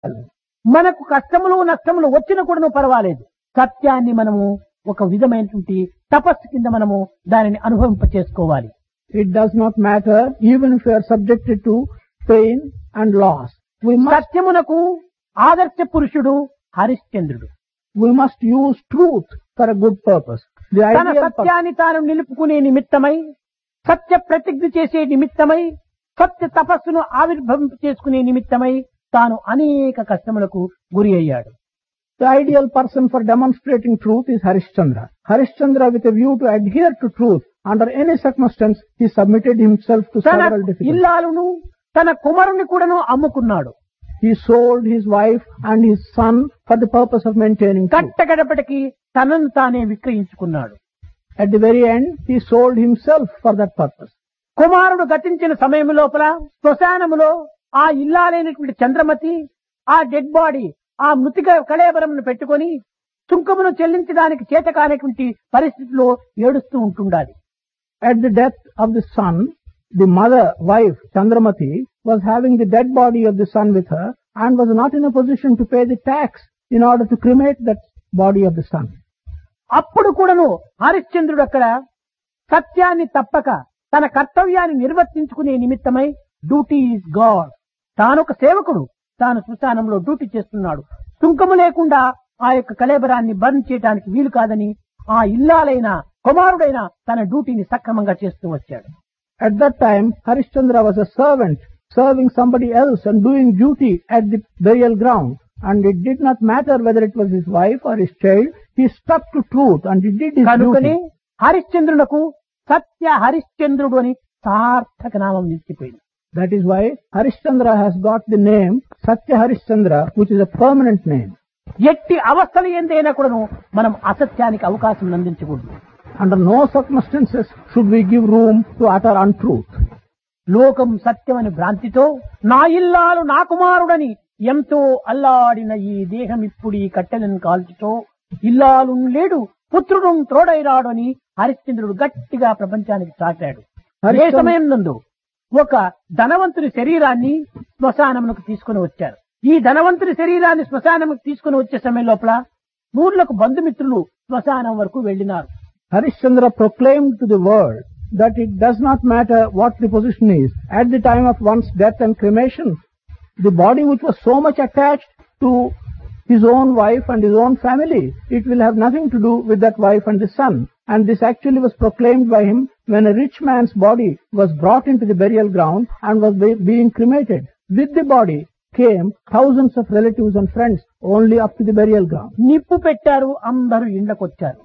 మనకు కష్టములు నష్టములు వచ్చిన కూడాను పర్వాలేదు సత్యాన్ని మనము ఒక విధమైనటువంటి తపస్సు కింద మనము దానిని అనుభవింప చేసుకోవాలి It does not matter even if you are subjected to pain and loss. We must, సత్యమునకు ఆదర్శ పురుషుడు హరిశ్చంద్రుడు we must use truth for a good purpose. The తన ideal purpose. సత్యాన్ని తాను నిలుపుకునే నిమిత్తమై సత్య ప్రతిజ్ఞ చేసే నిమిత్తమై సత్య తపస్సును ఆవిర్భవింప చేసుకునే నిమిత్తమై తాను అనేక కష్టములకు గురి అయ్యాడు The ideal person for demonstrating truth is Harishchandra. Harishchandra with a view to adhere to truth under any circumstance, he submitted himself to తన several difficulties. ఇల్లాలును తన కుమారుని కూడాను అమ్ముకున్నాడు He sold his wife and his son for the purpose of maintaining truth. కట్టగడపటికి తనను తానే విక్రయించుకున్నాడు At the very end, he sold himself for that purpose. కుమారుడు గతించిన సమయం లోపల శ్మశానములో ఆ ఇల్లాలైనటువంటి చంద్రమతి ఆ డెడ్ బాడీ ఆ మృతిక కళేబరమును పెట్టుకొని సుంకమును చెల్లించడానికి చేత కానటువంటి పరిస్థితిలో ఏడుస్తూ ఉంటుండాలి At the death of the son, the mother, wife, Chandramati, was having the dead body of the son with her and was not in a position to pay the tax in order to cremate that body of the son. అప్పుడు కూడాను హరిశ్చంద్రుడు అక్కడ సత్యాన్ని తప్పక తన కర్తవ్యాన్ని నిర్వర్తించుకునే నిమిత్తమై duty is God తానొక సేవకుడు తాను శ్మశానంలో డ్యూటీ చేస్తున్నాడు సుంకము లేకుండా ఆ యొక్క కళేబరాన్ని బర్న్ చేయడానికి వీలు కాదని ఆ ఇల్లాలైన కుమారుడైన తన డ్యూటీని సక్రమంగా చేస్తూ వచ్చాడు At that time, Harishchandra was a servant serving somebody else and doing duty at the burial ground. And it did not matter whether it was his wife or his child. He stuck to truth and he did his కనుకనే duty. హరిశ్చంద్రునకు సత్య హరిశ్చంద్రుడు అని సార్థక నామం నిలిచిపోయింది That is why Harishchandra has got the name Satya Harishchandra, which is a permanent name. ఎట్టి అవస్థలు ఏందైనా కూడాను మనం అసత్యానికి అవకాశం అందించకూడదు Under no circumstances should we give room to utter untruth. లోకం సత్యమని భ్రాంతితో నా ఇల్లాలు నా కుమారుడని ఎంతో అల్లాడిన ఈ దేహం ఇప్పుడు ఈ కట్టెలను కాల్చుతో ఇల్లాలు లేడు పుత్రుడు త్రోడైరాడు అని హరిశ్చంద్రుడు గట్టిగా ప్రపంచానికి చాటాడు అదే హరిశ్చంద్ర- సమయం నందు ఒక ధనవంతుని శరీరాన్ని శ్మశానమునకు తీసుకుని వచ్చారు ఈ ధనవంతుని శరీరాన్ని శ్మశానముకు తీసుకుని వచ్చే సమయం లోపల ఊర్లకు బంధుమిత్రులు శ్మశానం వరకు వెళ్ళినారు Harishchandra proclaimed to the world that it does not matter what the position is. At the time of one's death and cremation, the body which was so much attached to his own wife and his own family, it will have nothing to do with that wife and the son. And this actually was proclaimed by him when a rich man's body was brought into the burial ground and was be- being cremated. With the body came thousands of relatives and friends only up to the burial ground. నిప్పు పెట్టారు అందరూ ఇండ్లకొచ్చారు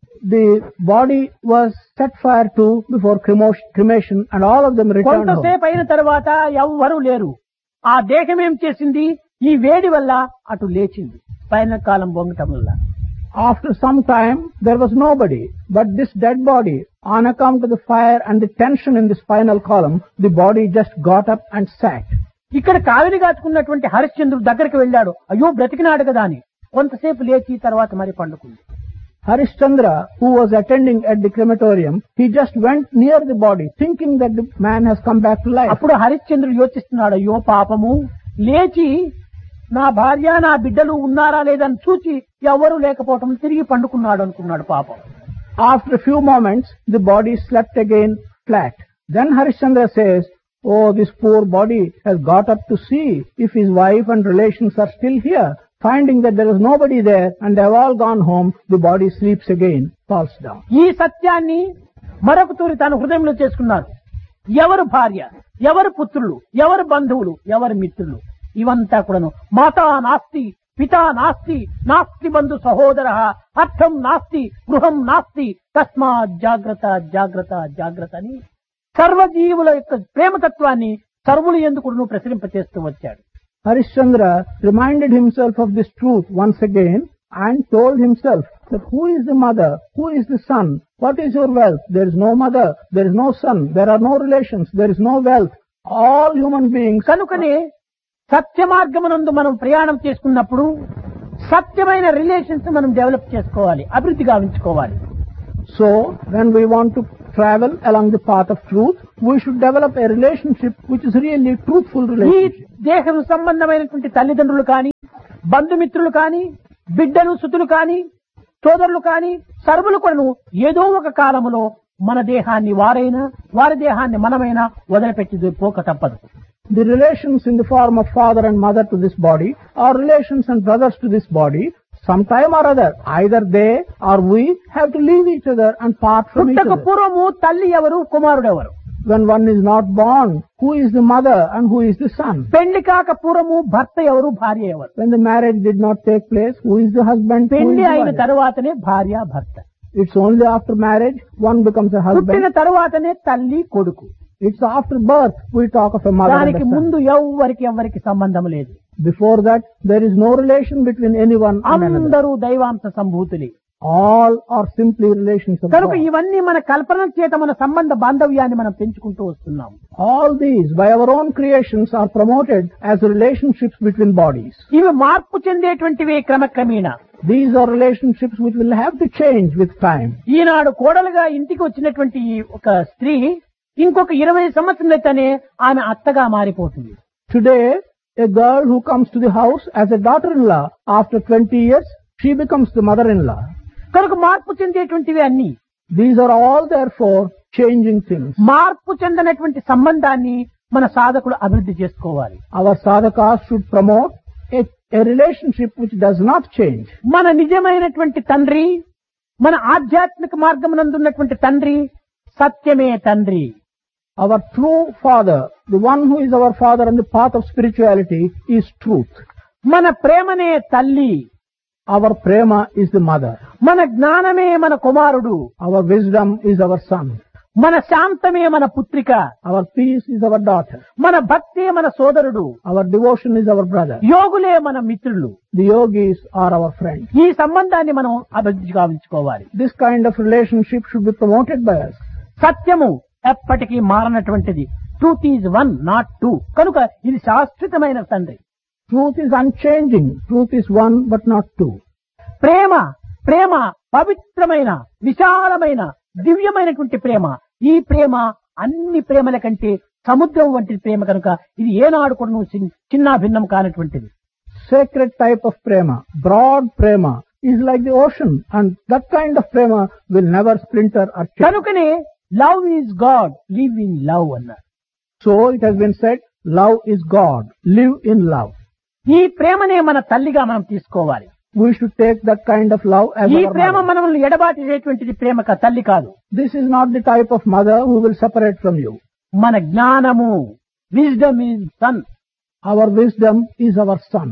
the body was set fire to before cremo- cremation and all of them returned home. కొంతసేపు అయిన తర్వాత ఎవ్వరూ లేరు ఆ దేహం ఏం చేసింది ఈ వేడి వల్ల అటు లేచింది పైన కాలం బొంగటం వల్ల After some time, there was nobody, but this dead body, on account of the fire and the tension in the spinal column, the body just got up and sat. ఇక్కడ కావిరి కాచుకున్నటువంటి హరిశ్చంద్రుడు దగ్గరికి వెళ్ళాడు అయ్యో బ్రతికినాడు కదా అని కొంతసేపు లేచి తర్వాత మరి పండుకుంది Harishchandra, who was attending at the crematorium, he just went near the body, thinking that the man has come back to life. అప్పుడు హరిశ్చంద్రుడు యోచిస్తున్నాడు అయ్యో పాపము లేచి నా భార్య నా బిడ్డలు ఉన్నారా లేదని చూచి ఎవరు లేకపోవటం తిరిగి పండుకున్నాడు అనుకున్నాడు పాపం After a few moments, the body slept again flat. Then Harishchandra says, Oh, this poor body has got up to see if his wife and relations are still here. Finding that there is nobody there and they have all gone home, the body sleeps again, falls down. ఈ సత్యాన్ని మరొక తూరి తన హృదయంలో చేసుకున్నారు ఎవరు భార్య ఎవరు పుత్రులు ఎవరు బంధువులు ఎవరు మిత్రులు ఇవంతా కూడాను మాతా నాస్తి పితా నాస్తి నాస్తి బంధు సహోదర అర్థం నాస్తి గృహం నాస్తి తస్మాత్ జాగ్రత్త జాగ్రత్త జాగ్రత్త అని సర్వజీవుల యొక్క ప్రేమతత్వాన్ని సర్వులు ఎందుకు ప్రసరింపచేస్తూ వచ్చాడు Harishchandra reminded himself of this truth once again and told himself that who is the mother, who is the son, what is your wealth? There is no mother, there is no son, there are no relations, there is no wealth. All human beings కనుకనే సత్య మార్గమునందు మనం ప్రయాణం చేసుకున్నప్పుడు సత్యమైన relations మనం develop చేసుకోవాలి అభివృద్ధి గావించుకోవాలి So, when we want to travel along the path of truth, we should develop a relationship which is really a truthful ఈ relationship. దేహం సంబంధమైనటువంటి తల్లిదండ్రులు కానీ బంధుమిత్రులు కాని బిడ్డలు సుతులు కాని సోదరులు కాని సర్వులు కూడాను ఏదో ఒక కాలములో మన దేహాన్ని వారైనా వారి దేహాన్ని మనమైనా వదిలిపెట్టి పోక తప్పదు The relations in the form of father and mother to this body or relations and brothers to this body, sometime or other, either they or we have to leave each other and part from each పుట్టక other. పూర్వము తల్లి ఎవరు కుమారుడు ఎవరు When one is not born, who is the mother and who is the son? పెళ్లి కాక పూర్వము భర్త ఎవరు భార్య ఎవరు When the marriage did not take place, who is the husband? Who is పెళ్లి the అయిన wife? తరువాతనే భార్య భర్త It's only after marriage one becomes a పుట్టిన husband. తరువాతనే తల్లి కొడుకు It's after birth we talk of a mother and దానికి a son. ముందు ఎవ్వరికి ఎవ్వరికి సంబంధం లేదు Before that, there is no relation between anyone and another. అందరూ దైవాంశ సంభూతులే All are simply relations of కనుక God. ఇవన్నీ మన కల్పన చేత మన సంబంధ బాంధవ్యాన్ని మనం పెంచుకుంటూ వస్తున్నాం All these, by our own creations, are promoted as relationships between bodies. ఇవి మార్పు చెందేటువంటివి క్రమక్రమేణా These are relationships which will have to change with time. ఈనాడు కోడలుగా ఇంటికి వచ్చినటువంటి ఈ ఒక స్త్రీ ఇంకొక ఇరవై సంవత్సరాలైతేనే ఆమె అత్తగా మారిపోతుంది Today, a girl who comes to the house as a daughter-in-law, after 20 years, she becomes the mother-in-law. కనుక మార్పు చెందేటువంటివి అన్ని These are all therefore changing things. మార్పు చెందినటువంటి సంబంధాన్ని మన సాధకుడు అభివృద్ధి చేసుకోవాలి Our sadhakas should promote a, a relationship which does not change. మన నిజమైనటువంటి తండ్రి మన ఆధ్యాత్మిక మార్గమునందున్నటువంటి తండ్రి సత్యమే తండ్రి Our true father, the one who is our father on the path of spirituality, is truth. మన ప్రేమనే తల్లి Our prema is the mother. మన జ్ఞానమే మన కుమారుడు Our wisdom is our son. మన శాంతమే మన పుత్రిక Our peace is our daughter. మన భక్తే మన సోదరుడు Our devotion is our brother. యోగులే మన మిత్రులు The yogis are our friends. ఈ సంబంధాన్ని మనం అభివృద్ధి గావించుకోవాలి This kind of relationship should be promoted by us. సత్యము ఎప్పటికీ మారనటువంటిది truth is one not two కనుక ఇది శాశ్వతమైన తండ్రి Truth is unchanging. Truth is one but not two. ప్రేమ ప్రేమ పవిత్రమైన విశాలమైన దివ్యమైనటువంటి ప్రేమ ఈ ప్రేమ అన్ని ప్రేమల కంటే సముద్రం వంటి ప్రేమ కనుక ఇది ఏనాడు కూడా నువ్వు చిన్- చిన్న భిన్నం కానటువంటిది Sacred type of prema, broad prema, is like the ocean and that kind of prema will never splinter or change. కనుకనే love is God live in love అన్నారు So it has been said, love is God. Live in love. ఈ ప్రేమనే మన తల్లిగా మనం తీసుకోవాలి We should take that kind of love as ఈ our Prema mother. మనల్ని ఎడబాటేటువంటిది ప్రేమ కా- తల్లి కాదు This is not the type of mother who will separate from you. మన జ్ఞానము wisdom is sun Our wisdom is our son.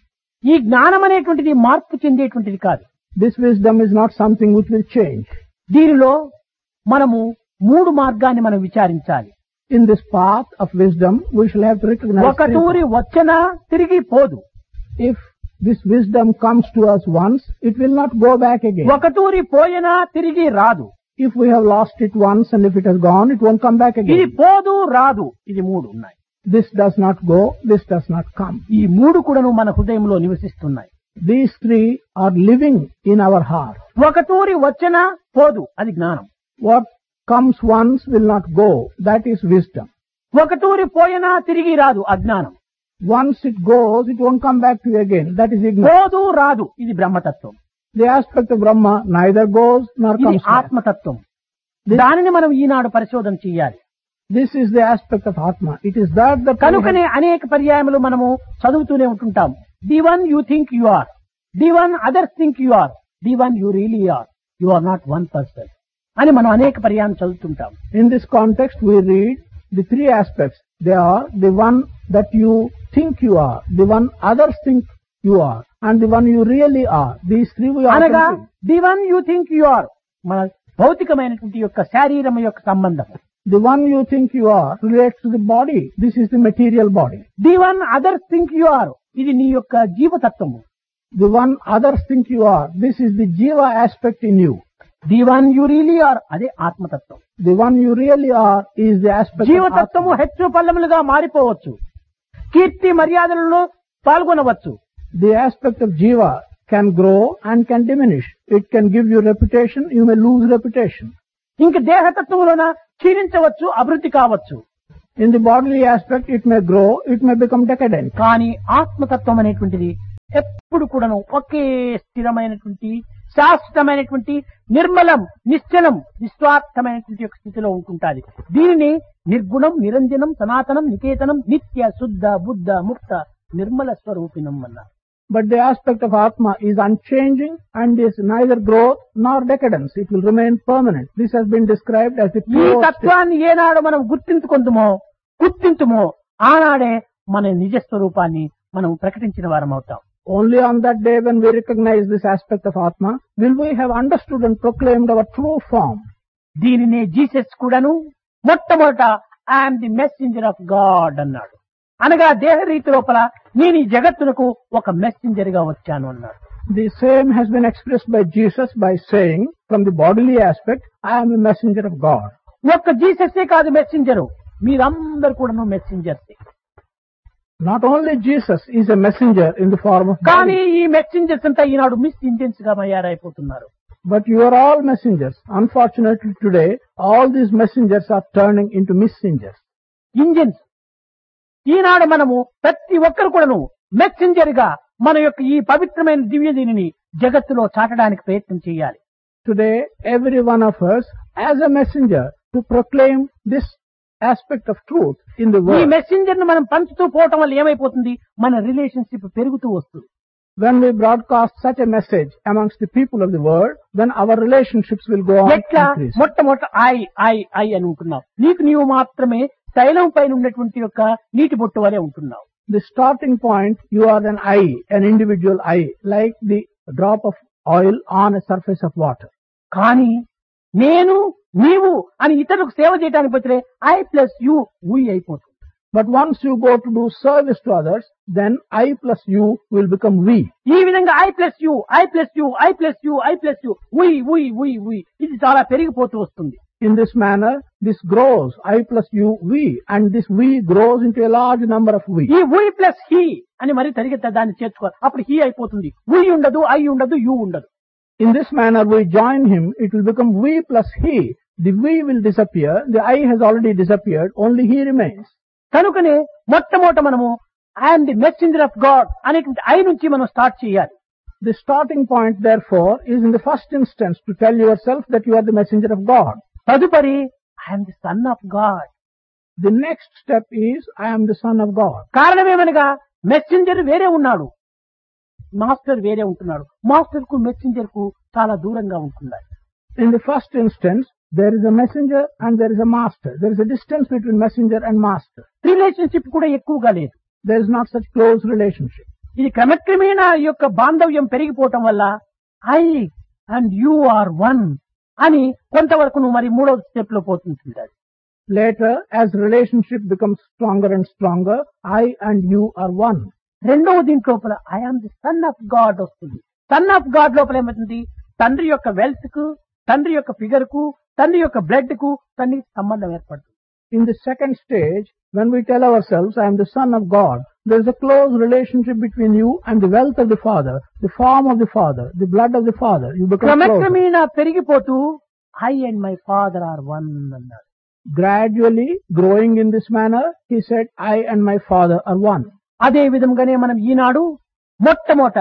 ఈ జ్ఞానం అనేటువంటిది మార్పు చెందేటువంటిది కాదు This wisdom is not something which will change. దీనిలో మనము మూడు మార్గాన్ని మనం విచారించాలి In this path of wisdom, we shall have to recognize ఒక three తూరి వచ్చినా తిరిగి పోదు If this wisdom comes to us once, it will not go back again. ఒక తూరి పోయినా తిరిగి రాదు If we have lost it once and if it has gone, it won't come back ఇది again. పోదు రాదు ఇది మూడు ఉన్నాయి This does not go, this does not come. ఈ మూడు కూడాను మన హృదయంలో నివసిస్తున్నాయి These three are living in our heart. ఒక తూరి వచ్చినా పోదు అది జ్ఞానం What comes once will not go, that is wisdom. ఒక తూరి పోయినా తిరిగి రాదు అజ్ఞానం Once it goes, it won't come back to you again, that is ignorance. పోదు రాదు ఇది బ్రహ్మతత్వం The aspect of Brahma neither goes nor ఇది comes back. ఆత్మతత్వం దానిని మనం ఈనాడు పరిశోధన చేయాలి This is the aspect of Atma. It is that that we have- కనుకనే అనేక పర్యాయములు మనము చదువుతూనే ఉంటుంటాం the one you think you are the one others think you are the one you really are you are not one person అని మనం అనేక పర్యాయం చదువుతుంటాం In this context, we read the three aspects. They are the one that you think you are, the one others think you are, and the one you really are. These three we are. అనగా the one you think you are మన భౌతికమైనటువంటి యొక్క శారీరం యొక్క సంబంధం The one you think you are relates to the body. This is the material body. The one others think you are ఇది నీ యొక్క జీవతత్వము The one others think you are, this is the jiva aspect in you. The one you really are అదే ఆత్మతత్వం The one you really are is the aspect of జీవతత్వము Atma. హెచ్చు పల్లములుగా మారిపోవచ్చు కీర్తి మర్యాదలలో పాల్గొనవచ్చు The aspect of jiva can grow and can diminish. It can give you reputation, you may lose reputation. ఇంక దేహతత్వంలోన క్షీణించవచ్చు అభివృద్ధి కావచ్చు In the bodily aspect, it may grow, it may become decadent. కానీ ఆత్మతత్వం అనేటువంటిది ఎప్పుడు కూడాను ఒకే స్థిరమైనటువంటి శాశ్వతమైనటువంటి నిర్మలం నిశ్చలం నిస్వార్థమైనటువంటి ఒక స్థితిలో ఉంటుంటాది దీనిని నిర్గుణం నిరంజనం సనాతనం నికేతనం నిత్య శుద్ధ బుద్ధ ముక్త నిర్మల స్వరూపిణం అన్నారు But the aspect of Atma is unchanging and is neither growth nor decadence. It will remain permanent. This has been described as the ఈ pure state. తత్వాన్ని ఏనాడు మనం గుర్తించుకుందుమో గుర్తించుమో ఆనాడే మన నిజ స్వరూపాన్ని మనం ప్రకటించిన వారం అవుతాం Only on that day when we recognize this aspect of Atma will we have understood and proclaimed our true form. దీనినే జీసస్ కూడాను మొట్టమొదట I am the messenger of God అన్నాడు అనగా దేహ రీతి లోపల నేను ఈ జగత్తునకు ఒక మెసెంజర్ గా వచ్చాను అన్నాడు The same has been expressed by Jesus by saying, from the bodily aspect, I am a messenger of God. ఒక్క జీసస్సే కాదు మెసెంజరు మీరందరు కూడాను మెసెంజర్సే Not only Jesus is a messenger in the form of కానీ body, ఈ messengers అంతా ఈనాడు miss Indians గా తయారైపోతున్నారు but you are all messengers. Unfortunately today, all these messengers are turning into messengers. Engines ఈనాడు మనము ప్రతి ఒక్కరు కూడాను మెసెంజర్ గా మన యొక్క ఈ పవిత్రమైన దివ్య దీనిని జగత్తులో చాటడానికి ప్రయత్నం చేయాలి Today, every one of us as a messenger to proclaim this aspect of truth in the ఈ world. మెసెంజర్ ను మనం పంచుతూ పోవటం వల్ల ఏమైపోతుంది మన రిలేషన్షిప్ పెరుగుతూ వస్తుంది When we broadcast such a message amongst the people of the world, then our relationships will go on ఎట్లా increasing. మొట్టమొదట ఐ ఐ ఐ అని ఉంటున్నావు నీకు నీవు మాత్రమే తైలం పైన ఉన్నటువంటి యొక్క నీటి బొట్టు వలె ఉంటున్నావు The starting point, you are an eye, an individual eye, like the drop of oil on a surface of water. కానీ నేను నీవు అని ఇతరులకు సేవ చేయడానికి పోతే ఐ ప్లస్ యు ఊయి అయిపోతుంది But once you go to do service to others, then I plus you will become we. ఈ విధంగా I plus you I plus you I plus you I plus you we we we we ఇది చాలా పెరిగిపోతూ వస్తుంది In this manner, this grows, I plus you, we, and this we grows into a large number of we. ఈ ఉయ్ plus he అని మరి తరిగి దాన్ని చేర్చుకోవాలి అప్పుడు హీ అయిపోతుంది ఉయ్ ఉండదు ఐ ఉండదు యు ఉండదు In this manner, we join him, it will become we plus he. The we will disappear, the I has already disappeared, only he remains. కనుకనే మొట్టమొదట మనము I am the messenger of God అనేటువంటి I నుంచి మనం start చేయాలి The starting point, therefore, is in the first instance to tell yourself that you are the messenger of God. తదుపరి I am the son of God The next step is, I am the son of God. కారణమేమనగా messenger వేరే ఉన్నాడు master వేరే ఉంటున్నాడు master కు messenger కు చాలా దూరంగా ఉంటున్నాడు In the first instance, there is a messenger and there is a master. There is a distance between messenger and master. Relationship కూడా ఎక్కువగా లేదు There is not such close relationship. ఇది క్రమక్రమేణా ఈ యొక్క బాంధవ్యం పెరిగిపోవటం వల్ల I and you are one అని కొంతవరకు నువ్వు మరి మూడవ స్టెప్ లో పోతుంటుంది అది. Later, as relationship becomes stronger and stronger, I and you are one. రెండవ దీంట్ లోపల I am the son of God వస్తుంది సన్ ఆఫ్ గాడ్ లోపల ఏమవుతుంది తండ్రి యొక్క వెల్త్ కు తండ్రి యొక్క ఫిగర్ కు తండ్రి యొక్క బ్లడ్ కు తండ్రికి సంబంధం ఏర్పడుతుంది In the second stage, when we tell ourselves, I am the son of God, there is a close relationship between you and the wealth of the Father, the form of the Father, the blood of the Father. You become closer. క్రమక్రమేణా పెరిగిపోతూ I and my father are one అన్నాడు Gradually, growing in this manner, he said, I and my Father are one. అదే విధంగానే మనం ఈనాడు మొట్టమొదట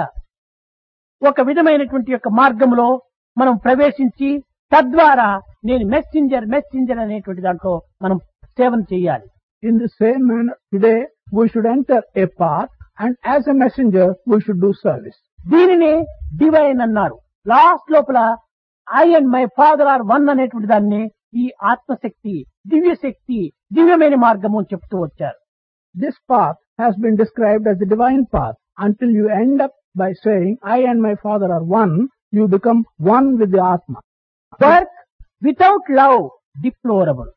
ఒక విధమైనటువంటి యొక్క మార్గంలో మనం ప్రవేశించి తద్వారా నేను మెస్సింజర్ మెస్సింజర్ అనేటువంటి దాంట్లో మనం సేవన చేయాలి In the same manner, today, we should enter a path and as a messenger, we should do service. దీనిని డివైన్ అన్నారు లాస్ట్ లోపల I and my father are one అనేటువంటి దాన్ని ఈ ఆత్మశక్తి దివ్య శక్తి దివ్యమైన మార్గము అని చెప్తూ వచ్చారు This path has been described as the divine path until you end up by saying, I and my Father are one, you become one with the Atma. Work without love deplorable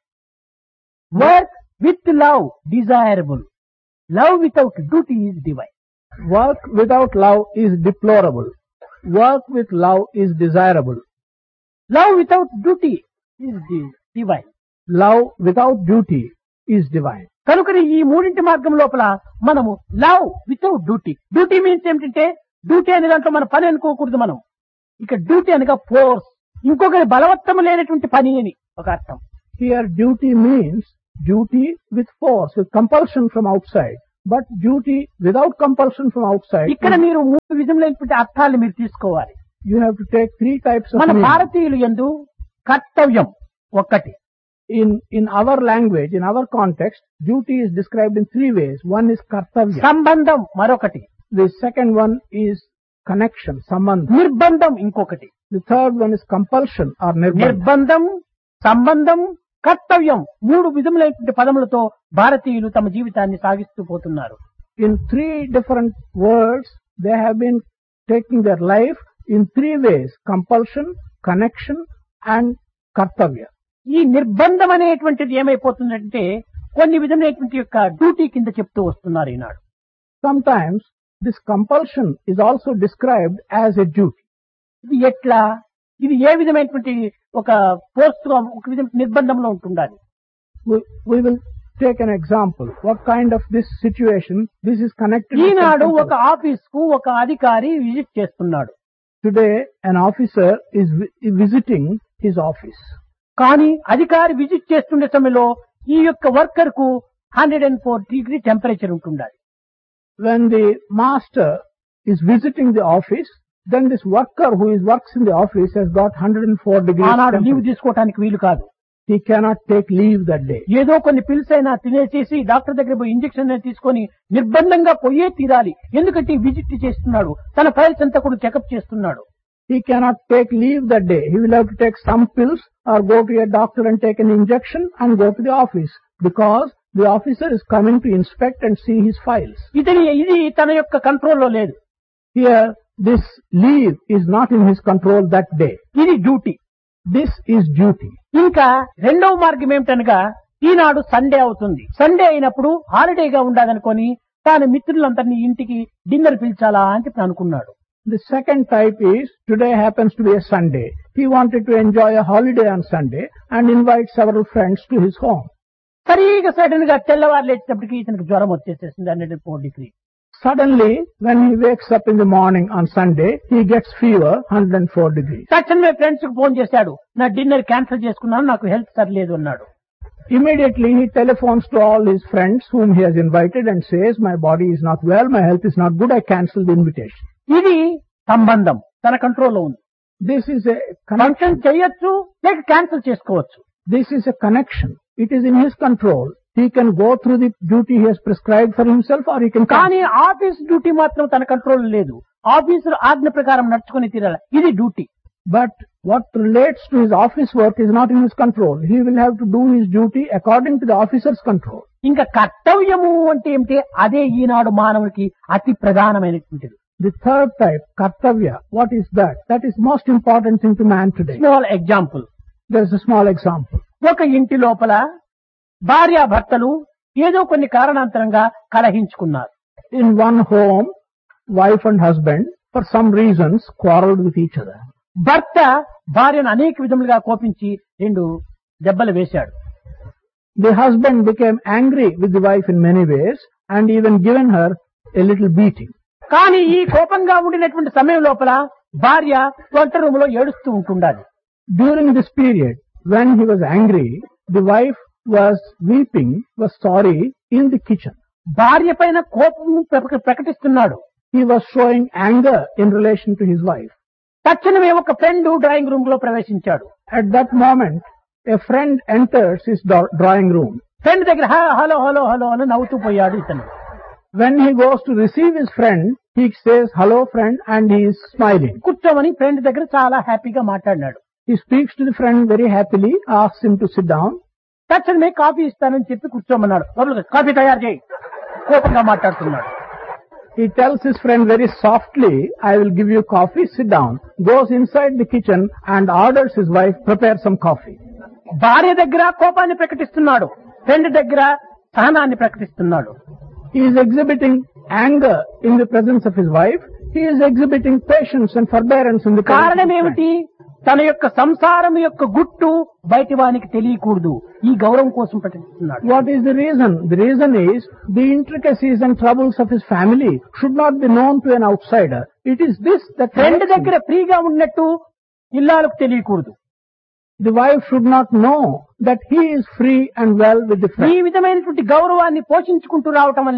work with love desirable love without duty is divine Work without love is deplorable. Work with love is desirable. Love without duty is divine Love without duty is divine. కనుకని ఈ మూడింటి మార్గం లోపల మనము love without duty duty means ఏమిటంటే duty అనే దాంట్లో మన పని అనుకోకూడదు మనం ఇక డ్యూటీ అనగా ఫోర్స్ ఇంకొకరి బలవత్తము లేనటువంటి పని అని ఒక అర్థం Here duty means duty with force, with compulsion from outside. But duty without compulsion from outside ఇక్కడ మీరు విధములైనటువంటి అర్థాలు మీరు తీసుకోవాలి You have to take three types of మన meaning. భారతీయులు ఎందు కర్తవ్యం ఒక్కటి In, in our language, in our context, duty is described in three ways. One is kartavya. సంబంధం మరొకటి The second one is connection, sambandha. నిర్బంధం ఇంకొకటి The third one is compulsion or nirbandha. నిర్బంధం సంబంధం కర్తవ్యం మూడు విధములైనటువంటి పదములతో భారతీయులు తమ జీవితాన్ని సాగిస్తూ పోతున్నారు In three different words, they have been taking their life in three ways. Compulsion, connection and kartavya. ఈ నిర్బంధం అనేటువంటిది ఏమైపోతుందంటే కొన్ని విధమైనటువంటి యొక్క డ్యూటీ కింద చెప్తూ వస్తున్నారు ఈనాడు Sometimes this compulsion is also described as a duty. ఇది ఎట్లా ఇది ఏ విధమైనటువంటి ఒక పోస్ట్ ఒక విధం నిర్బంధంలో ఉంటుండాలి We, we will take an example. What kind of this situation, this is connected with ఈనాడు something ఒక ఆఫీస్ కు ఒక అధికారి విజిట్ చేస్తున్నాడు Today, an officer is vi- visiting his office. కానీ అధికారి విజిట్ చేస్తుండే సమయంలో ఈ యొక్క వర్కర్ కు hundred and four degree temperature ఉంటుండాలి When the master is visiting the office, then this worker who is works in the office has got 104 degrees ఆనాడు leave temperature. తీసుకోవడానికి వీలు కాదు He cannot take leave that day. ఏదో కొన్ని pills అయినా తినేసేసి doctor దగ్గర పోయి ఇంజక్షన్ తీసుకొని నిర్బంధంగా పోయే తీరాలి ఎందుకంటే విజిట్ చేస్తున్నాడు తన ఫైల్స్ అంతా కూడా చెకప్ చేస్తున్నాడు He cannot take leave that day. He will have to take some pills or go to a doctor and take an injection and go to the office because the officer is coming to inspect and see his files. ఇతని ఇది తన యొక్క కంట్రోల్లో లేదు Here, this leave is not in his control that day. ఇది duty This is duty. ఇంకా రెండవ మార్గం ఏమిటనగా ఈనాడు సండే అవుతుంది సండే అయినప్పుడు హాలిడేగా ఉండాలనుకొని తాను మిత్రులందరినీ ఇంటికి డిన్నర్ పిలిచాలా అని చెప్పి అనుకున్నాడు The second type is today happens to be a Sunday. He wanted to enjoy a holiday on Sunday and invite several friends to his home. సరిగా సడన్ గా తెల్లవారు లేచినప్పటికీ ఇతనికి జ్వరం వచ్చేసేసింది hundred four degree Suddenly, when he wakes up in the morning on Sunday, he gets fever 104 degrees. తక్షణమే friends కు phone చేశాడు నా డిన్నర్ క్యాన్సిల్ చేసుకున్నాను నాకు హెల్త్ సరిలేదు అన్నాడు Immediately he telephones to all his friends whom he has invited and says, my body is not well, my health is not good, I cancel the invitation. ఇది సంబంధం తన కంట్రోల్లో ఉంది This is a function connection. చేయొచ్చు లేక cancel చేసుకోవచ్చు This is a connection. It is in his control. He can go through the duty he has prescribed for himself or he can కానీ cancel. Office duty మాత్రం తన control లేదు ఆఫీసులు ఆజ్ఞ ప్రకారం నడుచుకుని తీరాలి ఇది duty But what relates to his office work is not in his control. He will have to do his duty according to the officer's control. ఇంకా కర్తవ్యము అంటే ఏమిటి అదే ఈనాడు మానవుడికి అతి ప్రధానమైనటువంటిది The third type, kartavya, what is that? That is most important thing to man today. Small example There is a small example. ఒక ఇంటి లోపల భార్యాభర్తలు ఏదో కొన్ని కారణాంతరంగా కలహించుకున్నారు In one home, wife and husband, for some reasons, quarreled with each other. భర్త భార్యను అనేక విధములుగా కోపించి రెండు దెబ్బలు వేశాడు The husband became angry with the wife in many ways and even given her a little beating. కానీ ఈ కోపంగా ఉండినటువంటి సమయం లోపల భార్య వంట రూమ్ లో ఏడుస్తూ ఉంటుండాలి During this period, when he was angry, the wife was weeping, was sorry in the kitchen. భార్య పైన కోపం ప్రక- ప్రకటిస్తున్నాడు He was showing anger in relation to his wife. తక్షణమే ఒక ఫ్రెండ్ డ్రాయింగ్ రూమ్ లో ప్రవేశించాడు At that moment, a friend enters his do- drawing room. Friend దగ్గర "హ- hello hello hello అని నవ్వుతూ పోయాడు ఇతను When he goes to receive his friend, he says, hello friend, and he is smiling. కూర్చోమని friend దగ్గర చాలా హ్యాపీగా మాట్లాడినాడు He speaks to the friend very happily, asks him to sit down. తక్షణమే కాఫీ ఇస్తానని చెప్పి కూర్చోమన్నాడు లోపలికి కాఫీ తయారు చేయి కోపంగా మాట్లాడుతున్నాడు He tells his friend very softly, I will give you coffee, sit down. Goes inside the kitchen and orders his wife, prepare some coffee. భార్య దగ్గర కోపాన్ని ప్రకటిస్తున్నాడు ఫ్రెండ్ దగ్గర సహనాన్ని ప్రకటిస్తున్నాడు He is exhibiting anger in the presence of his wife. He is exhibiting patience and forbearance in the presence of కారణం his friend. ఏమిటి తన యొక్క సంసారం యొక్క గుట్టు బయటి వానికి తెలియకూడదు ఈ గౌరవం కోసం ప్రకటిస్తున్నాడు What is the reason? The reason is the intricacies and troubles of his family should not be known to an outsider. It is this that friend makes him- దగ్గర ఫ్రీగా ఉన్నట్టు ఇల్లాలకు తెలియకూడదు the wife should not know that he is free and well with the ఈ friend. విధమైనటువంటి గౌరవాన్ని పోషించుకుంటూ రావటం వల్లనే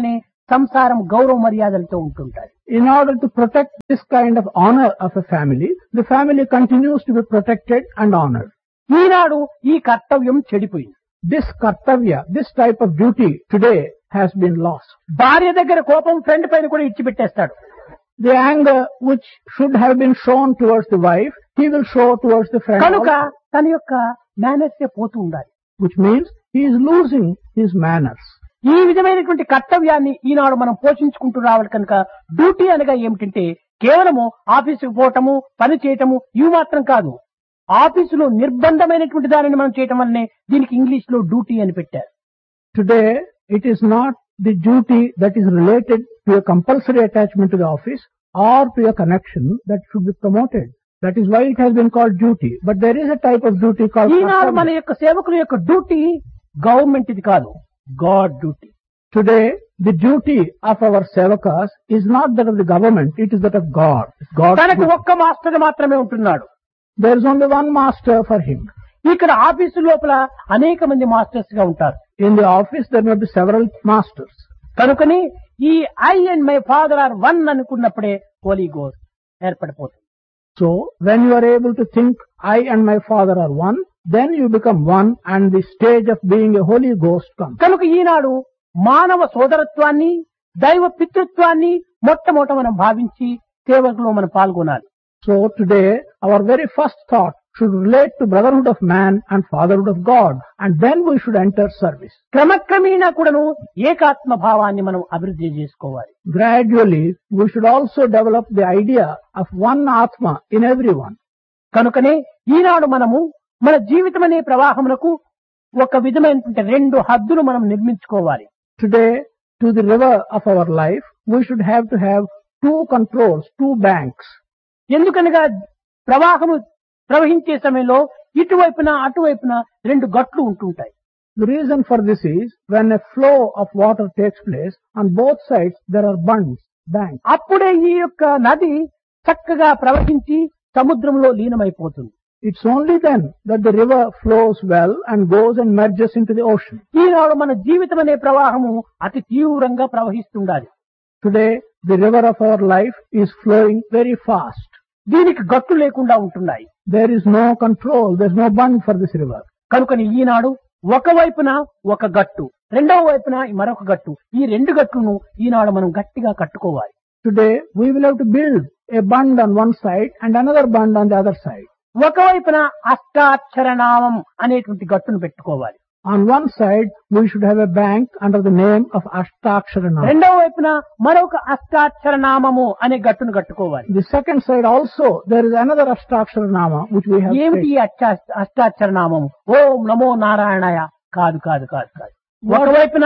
సంసారం గౌరవ మర్యాదలతో ఉంటుంటారు In order to protect this kind of honor of a family, the family continues to be protected and honored. ఈనాడు ఈ కర్తవ్యం చెడిపోయింది This kartavya, this type of duty today has been lost. భార్య దగ్గర కోపం ఫ్రెండ్ పైన కూడా ఇచ్చిపెట్టేస్తాడు The anger which should have been shown towards the wife, he will show towards the friend, కనుక also, తన యొక్క మేనర్సే పోతూ ఉండాలి which means he is losing his manners. ఈ విధమైనటువంటి కర్తవ్యాన్ని ఈనాడు మనం పోషించుకుంటూ రావాలి కనుక డ్యూటీ అనగా ఏమిటంటే కేవలము ఆఫీసుకు పోవటము పని చేయటము ఇవి మాత్రం కాదు ఆఫీసులో నిర్బంధమైనటువంటి దానిని మనం చేయటం వల్లనే దీనికి ఇంగ్లీష్ లో డ్యూటీ అని పెట్టారు Today, it is not the duty that is related to a compulsory attachment to the office or to a connection that should be promoted. That is why it has been called duty. But there is a type of duty called ఈనాడు మన kartavya. యొక్క సేవకుల యొక్క duty government ఇది కాదు god duty Today, the duty of our sevakas is not that of the government, it is that of God. It's God's తనకు duty. ఒక్క master మాత్రమే ఉంటున్నాడు There is only one master for him. ఇక్కడ office లోపల అనేక మంది masters గా ఉంటారు In the office, there may be several masters. కనుకని ఈ I and my father are one అనుకున్నప్పుడే హోలీ గోస్ ఏర్పడిపోతుంది So, when you are able to think, I and my father are one, then you become one and the stage of being a Holy Ghost comes. కనుక ఈనాడు మానవ సోదరత్వాన్ని దైవ పితృత్వాన్ని మొట్టమొదట మనం భావించి సేవకులో మనం పాల్గొనాలి So today, our very first thought should relate to brotherhood of man and fatherhood of God, and then we should enter service. క్రమక్రమేణా కూడాను ఏకాత్మ భావాన్ని మనం అభివృద్ధి చేసుకోవాలి Gradually, we should also develop the idea of one Atma in everyone. కనుకనే ఈనాడు మనము మన జీవితం అనే ప్రవాహమునకు ఒక విధమైనటువంటి రెండు హద్దులు మనం నిర్మించుకోవాలి Today, to the river of our life, we should have to have two controls, two banks. ఎందుకనగా ప్రవాహము ప్రవహించే సమయంలో ఇటువైపున అటువైపున రెండు గట్లు ఉంటుంటాయి The reason for this is when a flow of water takes place, on both sides there are bunds, banks. అప్పుడే ఈ యొక్క నది చక్కగా ప్రవహించి సముద్రంలో లీనమైపోతుంది It's only then that the river flows well and goes and merges into the ocean. ఈనాడు మన జీవితం అనే ప్రవాహము అతి తీవ్రంగా ప్రవహిస్తుండాలి Today, the river of our life is flowing very fast. దీనికి గట్టు లేకుండా ఉంటున్నాయి There is no control, there's no bund for this river. కనుకని ఈనాడు ఒక వైపున ఒక గట్టు రెండవ వైపున మరొక గట్టు ఈ రెండు గట్టును ఈనాడు మనం గట్టిగా కట్టుకోవాలి Today, we will have to build a bund on one side and another bund on the other side. ఒకవైపున అష్టాక్షర నామం అనేటువంటి గట్టును పెట్టుకోవాలి On one side, we should have a bank under the name of Ashtaksharanam. రెండవ వైపున మరొక అష్టాక్షర నామము అనే గట్టును కట్టుకోవాలి The second side also, there is another Ashtaksharanama which we have ఏమిటి stated. ఈ అష్టా- అష్టాక్షర నామము ఓం నమో నారాయణయ కాదు కాదు కాదు కాదు ఒకవైపున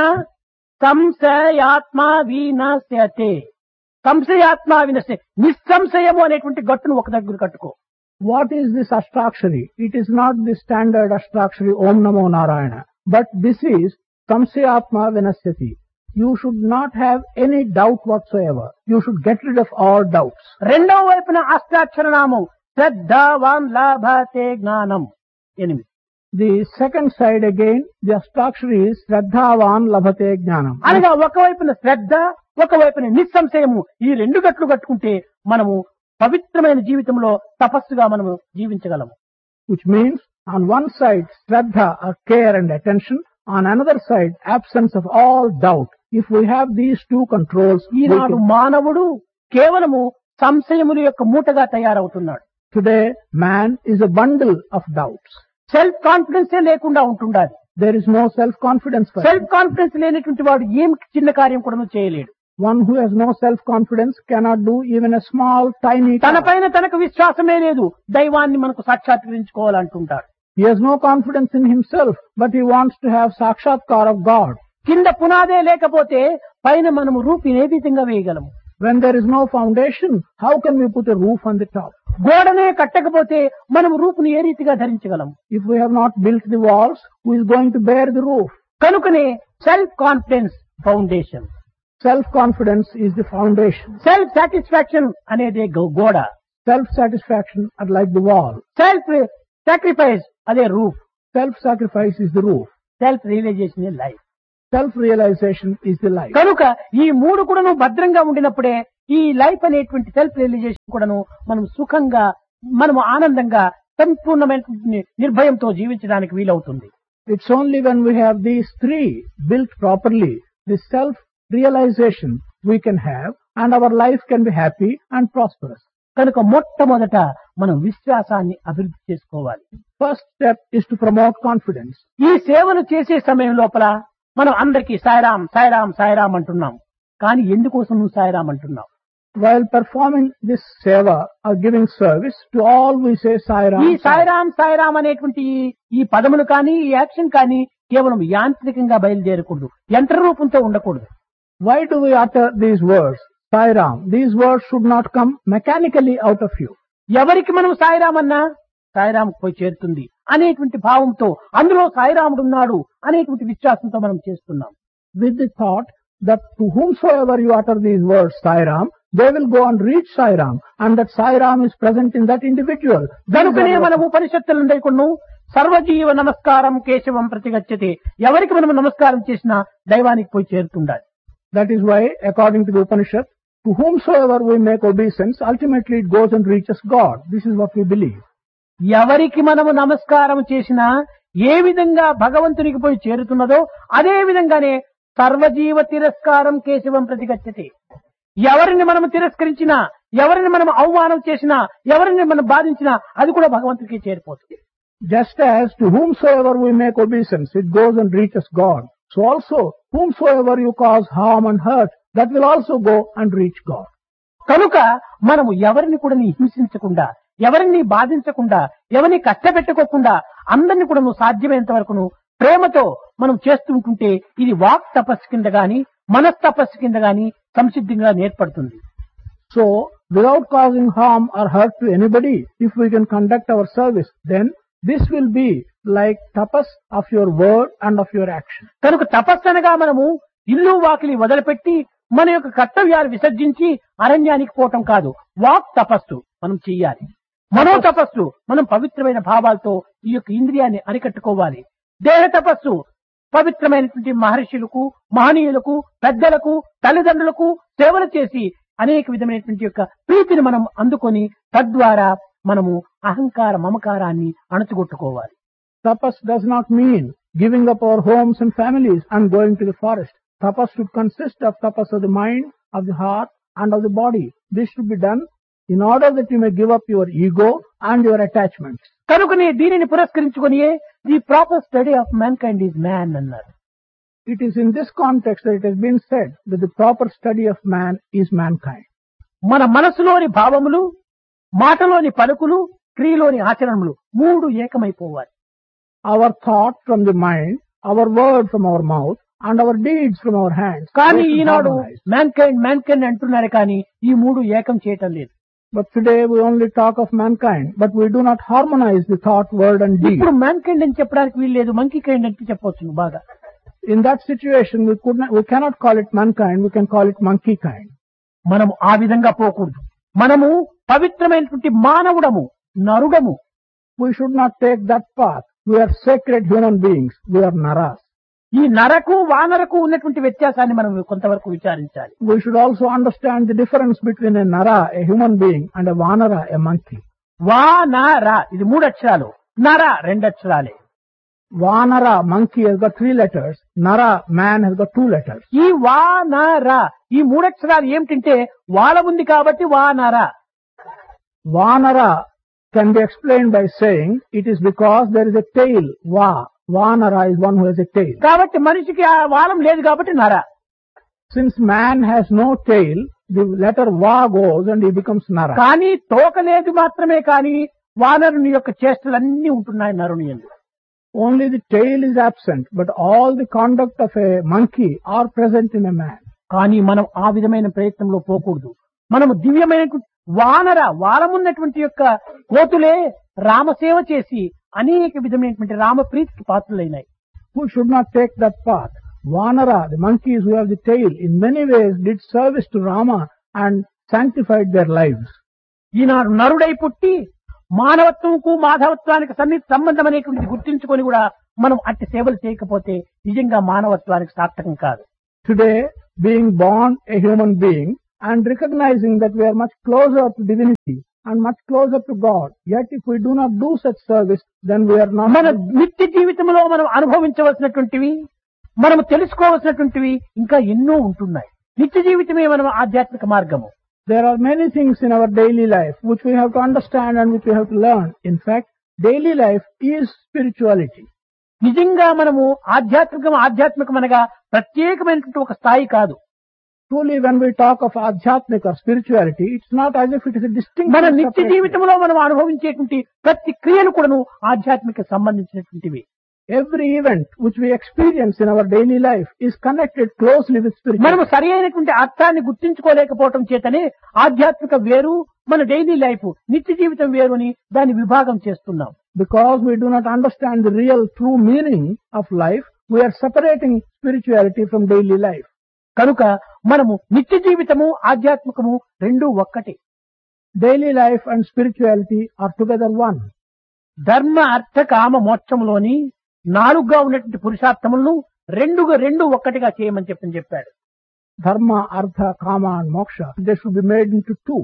సంశయాత్మ వినశ్యతే సంశయాత్మ వినశ్య నిస్సంశయము అనేటువంటి గట్టును ఒక దగ్గర కట్టుకో What is this Ashtakshari? It is not the standard Ashtakshari Om Namo Narayana. But this is Samsayatma Vinasyati. You should not have any doubt whatsoever. You should get rid of all doubts. రెండవ వైపున అష్టాక్షర నామం శ్రద్ధావాన్ లాభతే జ్ఞానం ఎనిమిది The second side again, the Ashtakshari is Shraddhavan Labhate Jnanam. అనగా ఒకవైపున శ్రద్ధ ఒకవైపున నిస్సంశయము ఈ రెండు గట్లు కట్టుకుంటే మనము పవిత్రమైన జీవితంలో తపస్సుగా మనము జీవించగలము Which means on one side Shraddha or care and attention, on another side absence of all doubt. If we have these two controls, we Eenadu can- మానవుడు కేవలము సంశయముల యొక్క మూటగా తయారవుతున్నాడు today man is a bundle of doubts. Self కాన్ఫిడెన్సే లేకుండా ఉంటుండాలి There is no self-confidence for him. Self confidence లేనటువంటి వాడు ఏం చిన్న కార్యం కూడా చేయలేడు One who has no self-confidence cannot do even a small, tiny తన task. పైన తనకు విశ్వాసమే లేదు దైవాన్ని మనకు సాక్షాత్కరించుకోవాలంటుంటాడు He has no confidence in himself, but he wants to have sakshatkar of God. కింద పునాదే లేకపోతే పైన మనము రూపిని ఏ విధంగా వేయగలము When there is no foundation, how can we put a roof on the top? గోడనే కట్టకపోతే మనం రూపుని ఏ రీతిగా ధరించగలం If we have not built the walls, who is going to bear the roof? కనుకనే self confidence foundation Self-confidence is the foundation. Self satisfaction అనేది గో- గోడ Self-satisfaction are like the wall. Self sacrifice అదే roof Self-sacrifice is the roof. Self realization life self-realization is the life. కనుక ఈ మూడు కూడాను భద్రంగా ఉండినప్పుడే ఈ లైఫ్ అనేటువంటి సెల్ఫ్ రియలైజేషన్ కూడాను మనం సుఖంగా మనము ఆనందంగా సంపూర్ణమైన నిర్భయంతో జీవించడానికి వీలవుతుంది It's only when we have these three built properly, the self-realization we can have and our life can be happy and prosperous. కనుక మొట్టమొదట మనం విశ్వాసాన్ని అభివృద్ధి చేసుకోవాలి First step is to promote confidence. ఈ సేవను చేసే సమయం లోపల మనం అందరికీ సాయిరాం సాయిరాం సాయిరాం అంటున్నాం కానీ ఎందుకోసం నువ్వు సాయిరాం అంటున్నావు While performing this seva or giving service, to all we say Sai Ram. ఈ సాయిరాం సాయిరాం అనేటువంటి ఈ- ఈ పదములు కానీ ఈ యాక్షన్ కానీ కేవలం యాంత్రికంగా బయలుదేరకూడదు యంత్ర రూపంతో ఉండకూడదు Why do we utter these words? Sai Ram. These words should not come mechanically out of you. ఎవరికి మనం సాయిరాం అన్నా సాయిరాం పోయి చేరుతుంది అనేటువంటి భావంతో అందులో సాయిరాముడు ఉన్నాడు అనేటువంటి విశ్వాసంతో మనం చేస్తున్నాం With the thought that to whomsoever you utter these words, Sai Ram, they will go and reach Sai Ram and that Sai Ram is present in that individual. These కనుకనే are మనం the- ఉపనిషత్తులు ఉండేకున్నాం సర్వజీవ నమస్కారం కేశవం ప్రతిగచ్చతే ఎవరికి మనం నమస్కారం చేసినా దైవానికి పోయి చేరుతుండాలి That is why, according to the Upanishad, to whomsoever we make obeisance, ultimately it goes and reaches God. This is what we believe. ఎవరికి మనము నమస్కారం చేసినా ఏ విధంగా భగవంతునికి పోయి చేరుతున్నదో అదే విధంగానే సర్వజీవ తిరస్కారం కేశవం ప్రతిగచ్చతే ఎవరిని మనం తిరస్కరించినా ఎవరిని మనం అవమానం చేసినా ఎవరిని మనం బాధించినా అది కూడా భగవంతుడికి చేరిపోతుంది Just as to whomsoever we make obeisance, it goes and reaches God. So also, whomsoever you cause harm and hurt, that will also go and reach God. కనుక మనము ఎవరిని కూడా హింసించకుండా ఎవరిని బాధించకుండా ఎవరిని కష్టపెట్టుకోకుండా అందరిని కూడా సాధ్యమైనంత వరకును ప్రేమతో మనం చేస్తుంటుంటే ఇది వాక్ తపస్సు కింద గాని మనస్తపస్సు కింద గాని సంసిద్ధంగా నేర్పడుతుంది So, without causing harm or hurt to anybody, if we can conduct our service, then this will be like tapas of your word and of your action. కనుక తపస్సు అనగా మనము ఇల్లు వాకిలి వదిలిపెట్టి మన యొక్క కర్తవ్యాలు విసర్జించి అరణ్యానికి పోవటం కాదు వాక్ తపస్సు మనం చెయ్యాలి మనో తపస్సు మనం పవిత్రమైన భావాలతో ఈ యొక్క ఇంద్రియాన్ని అరికట్టుకోవాలి దేహ తపస్సు పవిత్రమైనటువంటి మహర్షులకు మహనీయులకు పెద్దలకు తల్లిదండ్రులకు సేవలు చేసి అనేక విధమైనటువంటి యొక్క ప్రీతిని మనం అందుకొని తద్వారా మనము అహంకార మమకారాన్ని అణచుగొట్టుకోవాలి Tapas does not mean giving up our homes and families and going to the forest. Tapas should consist of tapas of the mind, of the heart, and of the body. This should be done in order that you may give up your ego and your attachments. కనుకనే దీనిని పురస్కరించుకొని the proper study of mankind is man అన్నారు It is in this context that it has been said that the proper study of man is mankind. మన మనసులోని భావములు మాటలోని పలుకులు క్రియలోని ఆచరణములు మూడు ఏకమైపోవాలి Our thought from the mind, our word from our mouth, and our deeds from our hands. కానీ they should ఈనాడు harmonize. Mankind mankind అంటున్నారు కానీ ఈ మూడు ఏకం చేయటం లేదు But today we only talk of mankind, but we do not harmonize the thought, word, and deed. ఇప్పుడు మ్యాన్ కైండ్ అని చెప్పడానికి వీలు లేదు మంకీ కైండ్ అంటే చెప్పవచ్చు బాగా In that situation, we could not, we cannot call it mankind, we can call it monkey kind. మనము ఆ విధంగా పోకూడదు మనము పవిత్రమైనటువంటి మానవుడము నరుడము We should not take that path. We are sacred human beings. We are naras. ఈ నరకు వానరకు ఉన్నటువంటి వ్యత్యాసాన్ని మనం కొంతవరకు విచారించాలి We should also understand the difference between a nara, a human being, and a vanara, a monkey. వా నా రా ఇది మూడు అక్షరాలు నర రెండు అక్షరాలే Vanara, monkey has got three letters. Nara, man has got two letters. ఈ వా నా రా ఈ మూడు అక్షరాలు ఏమిటంటే వాళ్ళ ఉంది కాబట్టి వా నా రా Vanara can be explained by saying it is because there is a tail. Va. Vanara is one who has a tail. కాబట్టి మనిషికి ఆ వాలం లేదు కాబట్టి నర Since man has no tail, the letter Va goes and he becomes Nara. కానీ తోక లేదు మాత్రమే కానీ వానరుని యొక్క చేష్టలన్నీ ఉంటున్నాయి నరుని ఎందు Only the tail is absent, but all the conduct of a monkey are present in a man. కానీ మనం ఆ విధమైన ప్రయత్నంలో పోకూడదు మనము దివ్యమైనటువంటి వానర వారమున్నటువంటి యొక్క కోతులే రామసేవ చేసి అనేక విధమైనటువంటి Rama ప్రీతికి పాత్రులైనాయి Who should not take that path? Vanara, the monkeys who have the tail, in many ways did service to Rama and sanctified their lives. ఈనాడు నరుడై పుట్టి మానవత్వంకు మాధవత్వానికి సన్నిహిత సంబంధం అనేటువంటిది గుర్తించుకొని కూడా మనం అట్టి సేవలు చేయకపోతే నిజంగా మానవత్వానికి సార్థకం కాదు Today, being born a human being and recognizing that we are much closer to divinity and much closer to God, yet if we do not do such service, then we are not. మన నిత్య జీవితంలో మనం అనుభవించవలసినటువంటివి మనం తెలుసుకోవలసినటువంటివి ఇంకా ఎన్నో ఉంటున్నాయి నిత్య జీవితమే మనం ఆధ్యాత్మిక మార్గము There are many things in our daily life which we have to understand and which we have to learn. In fact, daily life is spirituality. నిజంగా మనము ఆధ్యాత్మికం ఆధ్యాత్మికం అనగా ప్రత్యేకమైనటువంటి ఒక స్థాయి కాదు Truly, when we talk of adhyatmic or spirituality, it's not as if it is a distinct. మన నిత్య జీవితంలో మనం అనుభవించేటువంటి ప్రతి క్రియలు కూడాను ఆధ్యాత్మిక సంబంధించినటువంటివి Every event which we experience in our daily life is connected closely with మనము spirituality. సరి అయినటువంటి అర్థాన్ని గుర్తించుకోలేకపోవటం చేతనే ఆధ్యాత్మిక వేరు మన డైలీ లైఫ్ నిత్య జీవితం వేరు అని దాన్ని విభాగం చేస్తున్నాం Because we do not understand the real true meaning of life, we are separating spirituality from daily life. కనుక మనము నిత్య జీవితము ఆధ్యాత్మికము రెండూ ఒక్కటే Daily life and spirituality are together one. ధర్మ అర్థ కామ మోక్షంలోని నాలుగుగా ఉన్నటువంటి పురుషార్థములను రెండుగా రెండు ఒక్కటిగా చేయమని చెప్పని చెప్పాడు Dharma, Artha, Kama and Moksha, they should be made into two.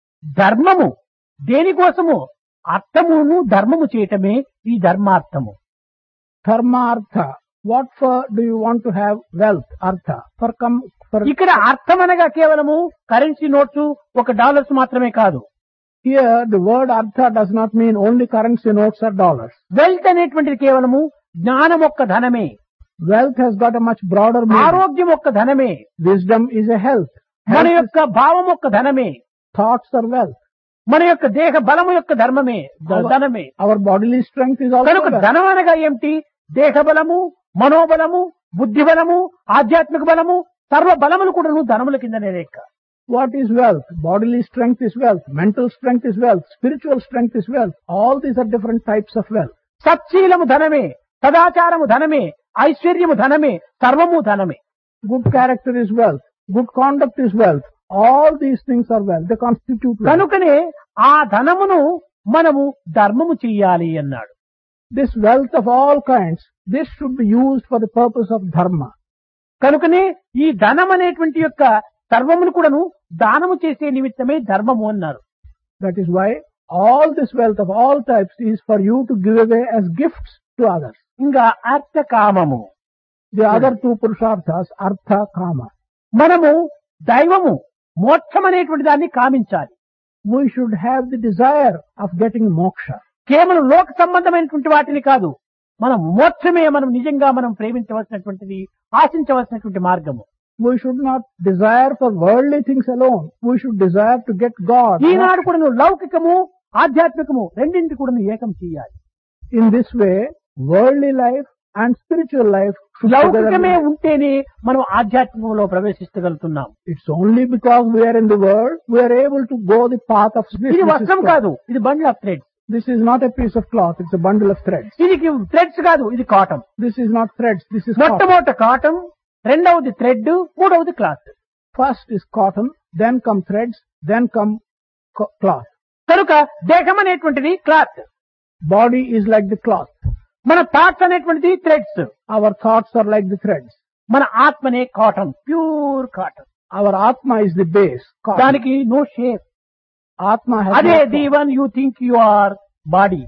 ధర్మము దేనికోసము అర్థమును ధర్మము చేయటమే ఈ ధర్మార్థము Dharma, Artha. What for do you want to have wealth, Artha? For come, for ఇక్కడ అర్థం అనగా కేవలము కరెన్సీ నోట్స్ ఒక డాలర్స్ మాత్రమే కాదు here the word Artha does not mean only currency notes or dollars. Wealth అనేటువంటిది కేవలము జ్ఞానం ఒక్క ధనమే Wealth has got a much broader meaning. ఆరోగ్యం ఒక్క ధనమే Wisdom is a health. మన Health is యొక్క భావం ఒక్క ధనమే thoughts are wealth. మన యొక్క దేహ బలము యొక్క ధర్మమే ధ- ధనమే Our bodily strength is also కనుక wealth. ధనం అనగా ఏమిటి దేహ బలము మనోబలము బుద్ధి బలము ఆధ్యాత్మిక బలము సర్వ బలములు కూడా ధనముల కిందనే లెక్క What is wealth? Bodily strength is wealth. Mental strength is wealth. Spiritual strength is wealth. All these are different types of wealth. సత్శీలము ధనమే సదాచారము ధనమే ఐశ్వర్యము ధనమే సర్వము ధనమే Good character is wealth. Good conduct is wealth. All these things are wealth. They constitute wealth. కనుకనే ఆ ధనమును మనము ధర్మము చెయ్యాలి అన్నాడు This wealth of all kinds, this should be used for the purpose of dharma. కనుకనే ఈ ధనం అనేటువంటి యొక్క సర్వమును కూడాను దానము చేసే నిమిత్తమే ధర్మము అన్నారు That is why all this wealth of all types is for you to give away as gifts to others. ఇంకా అర్థ కామము The other two purusharthas, artha, kama. మనము దైవము మోక్షం అనేటువంటి దాన్ని కామించాలి We should have the desire of getting moksha. కేవలం లోక సంబంధమైనటువంటి వాటిని కాదు మనం మోక్షమే మనం నిజంగా మనం ప్రేమించవలసినటువంటిది ఆశించవలసినటువంటి మార్గము We should not desire for worldly things alone. We should desire to get God. ఈనాడు కూడా నువ్వు లౌకికము ఆధ్యాత్మికము రెండింటి కూడా నువ్వు ఏకం చేయాలి In this way, worldly life and spiritual life should లౌకికమే together. ఉంటేనే మనం ఆధ్యాత్మికంలో ప్రవేశించగలుగుతున్నాం It's only because we are in the world, we are able to go the path of ఇది this. వస్త్రం కాదు ఇది bundle of threads This is not a piece of cloth, it's a bundle of threads. ఇది threads కాదు ఇది cotton This is not threads, this is cotton. మొట్టమొదట cotton రెండవది thread మూడవది cloth First is cotton, then come threads, then come co- cloth. కనుక దేహం అనేటువంటిది cloth Body is like the cloth. మన థాట్స్ అనేటువంటిది threads Our thoughts are like the threads. మన ఆత్మనే cotton pure cotton Our Atma is the base. Cotton. దానికి no shape Atma has అదే no the form. One you think you are body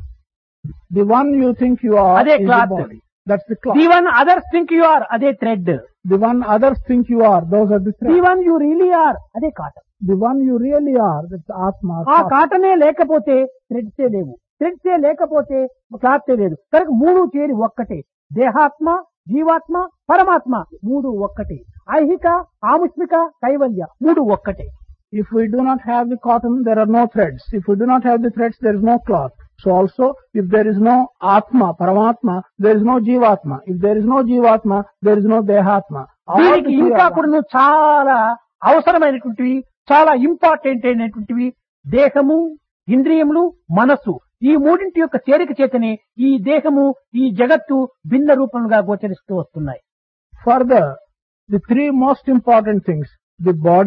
The one you think you are అదే is cloth. the body. That's the cloth. The one others think you are అదే thread The one others think you are, those are the the threads. One you really are అదే cotton The one you really are, that's the Atma. ఆ cotton. కాటనే లేకపోతే థ్రెడ్సే లేవు థ్రెడ్సే లేకపోతే క్లాతే లేదు కనుక మూడు చేరి ఒక్కటే దేహాత్మ జీవాత్మ పరమాత్మ మూడు ఒక్కటే ఐహిక ఆముష్మిక కైవల్య మూడు ఒక్కటే If we do not have the cotton, there are no threads. If we do not have the threads, there is no cloth. So also, if there is no Atma, Paramatma, there is no Jivatma. If there is no Jivatma, there is no Dehatma. All the దీనికి three ఇంకా are one. కూడా చాలా అవసరమైనటువంటివి చాలా important అయినటువంటివి దేహము ఇంద్రియములు మనస్సు ఈ మూడింటి యొక్క చేరిక చేతనే ఈ దేహము ఈ జగత్తు భిన్న రూపంగా గోచరిస్తూ వస్తున్నాయి Further, the three most important things, the body,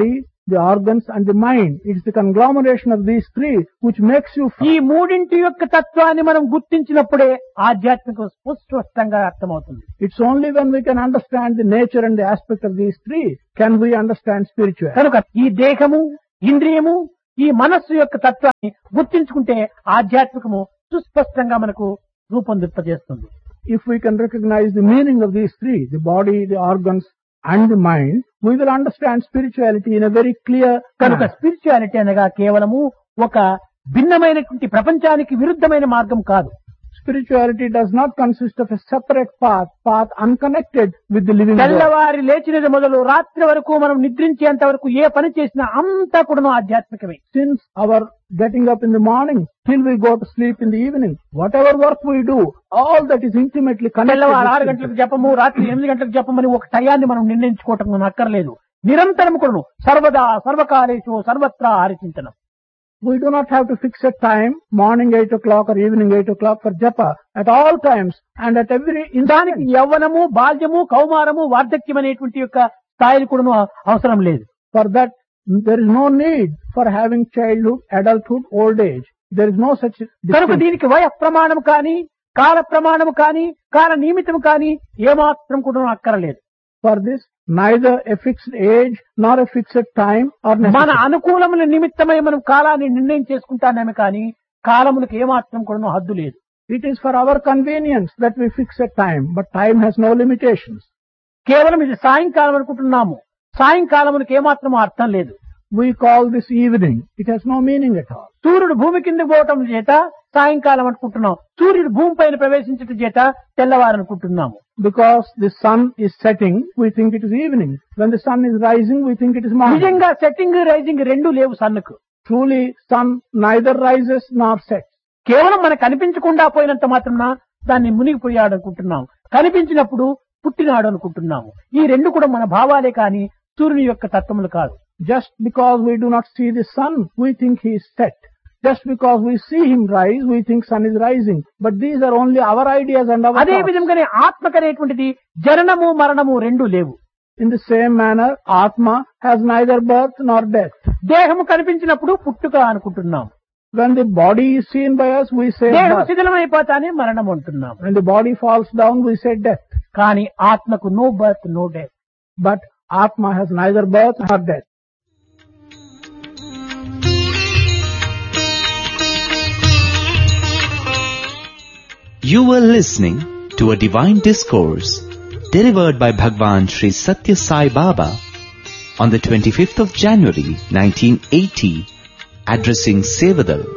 the organs and the mind. It's the conglomeration of these three which makes you ఈ మూడింటి యొక్క తత్వాన్ని మనం గుర్తించినప్పుడే ఆధ్యాత్మిక స్పష్టంగా అర్థమవుతుంది It's only when we can understand the nature and the aspect of these three can we understand spirituality. కనుక ఈ దేహము ఇంద్రియము ఈ మనస్సు యొక్క తత్వాన్ని గుర్తించుకుంటే ఆధ్యాత్మికము సుస్పష్టంగా మనకు రూపొందింపజేస్తుంది If we can recognize the meaning of these three, the body, the organs and the mind, we will understand spirituality in a very clear కనుక manner. స్పిరిచువాలిటీ అనగా కేవలము ఒక భిన్నమైనటువంటి ప్రపంచానికి విరుద్ధమైన మార్గం కాదు Spirituality does not consist of a separate path, path unconnected with the living world. తెల్లవారి లేచినది మొదలు రాత్రి వరకు మనం నిద్రించేంత వరకు ఏ పని చేసినా అంతా కూడా ఆధ్యాత్మికమే Since our getting up in the morning till we go to sleep in the evening, whatever work we do, all that is intimately connected. తెల్లవారు ఆరు with గంటలకు జపము రాత్రి ఎనిమిది గంటలకు జపమని ఒక టయాన్ని మనం నిర్ణయించుకోవటం మనకు అక్కర్లేదు నిరంతరం కూడాను సర్వదా సర్వకాలేషు సర్వత్రా హరిచింతనం We do not have to fix a time, morning 8 o'clock or evening 8 o'clock for japa at all times and at every దానికి instant. యవ్వనము బాల్యము కౌమారము వార్ధక్యం అనేటువంటి యొక్క స్థాయిలు కూడాను అవసరం లేదు For that, there is no need for having childhood, adulthood, old age. There is no such కనుక distinction. దీనికి వయ ప్రమాణం కానీ కాల ప్రమాణం కానీ కాల నియమితం కానీ ఏమాత్రం కూడా అక్కరలేదు For this, neither a fixed age nor a fixed time or మన necessity. అనుకూలముల నిమిత్తమై మనం కాలాన్ని నిర్ణయం చేసుకుంటానేమే కానీ కాలములకు ఏమాత్రం కూడా హద్దు లేదు It is for our convenience that we fix a time, but time has no limitations. కేవలం ఇది సాయంకాలం అనుకుంటున్నాము సాయంకాలమునికి ఏమాత్రం అర్థం లేదు We call this evening. It has no meaning at all. సూర్యుడు భూమి కింద పోవటం చేత సాయంకాలం అనుకుంటున్నాం సూర్యుడు భూమి పైన ప్రవేశించటం చేత తెల్లవారు అనుకుంటున్నాము Because the sun is setting, we think it is evening. When the sun is rising, we think it is morning. నిజంగా సెట్టింగ్ రైజింగ్ రెండు లేవు సన్నుకు Truly, sun neither rises nor sets. కేవలం మనకు కనిపించకుండా పోయినంత మాత్రం దాన్ని మునిగిపోయాడు అనుకుంటున్నాం కనిపించినప్పుడు పుట్టినాడు అనుకుంటున్నాము ఈ రెండు కూడా మన భావాలే కాని సూర్యుని యొక్క తత్వములు కాదు Just because we do not see the sun, we think he is set. Just because we see him rise, we think sun is rising. But these are only our ideas and our అదే thoughts. విధంగానే ఆత్మక అనేటువంటిది జననము మరణము రెండు లేవు In the same manner, Atma has neither birth nor death. దేహము కనిపించినప్పుడు పుట్టుక అనుకుంటున్నాం When the body is seen by us, we say దేహం birth. శిథిలమైపోతానే మరణం అంటున్నాం When the body falls down, we say death. కానీ ఆత్మకు no birth no death But Atma has neither birth nor death. You were listening to a divine discourse delivered by Bhagwan Sri Satya Sai Baba on the 25th of January 1980 addressing Sevadal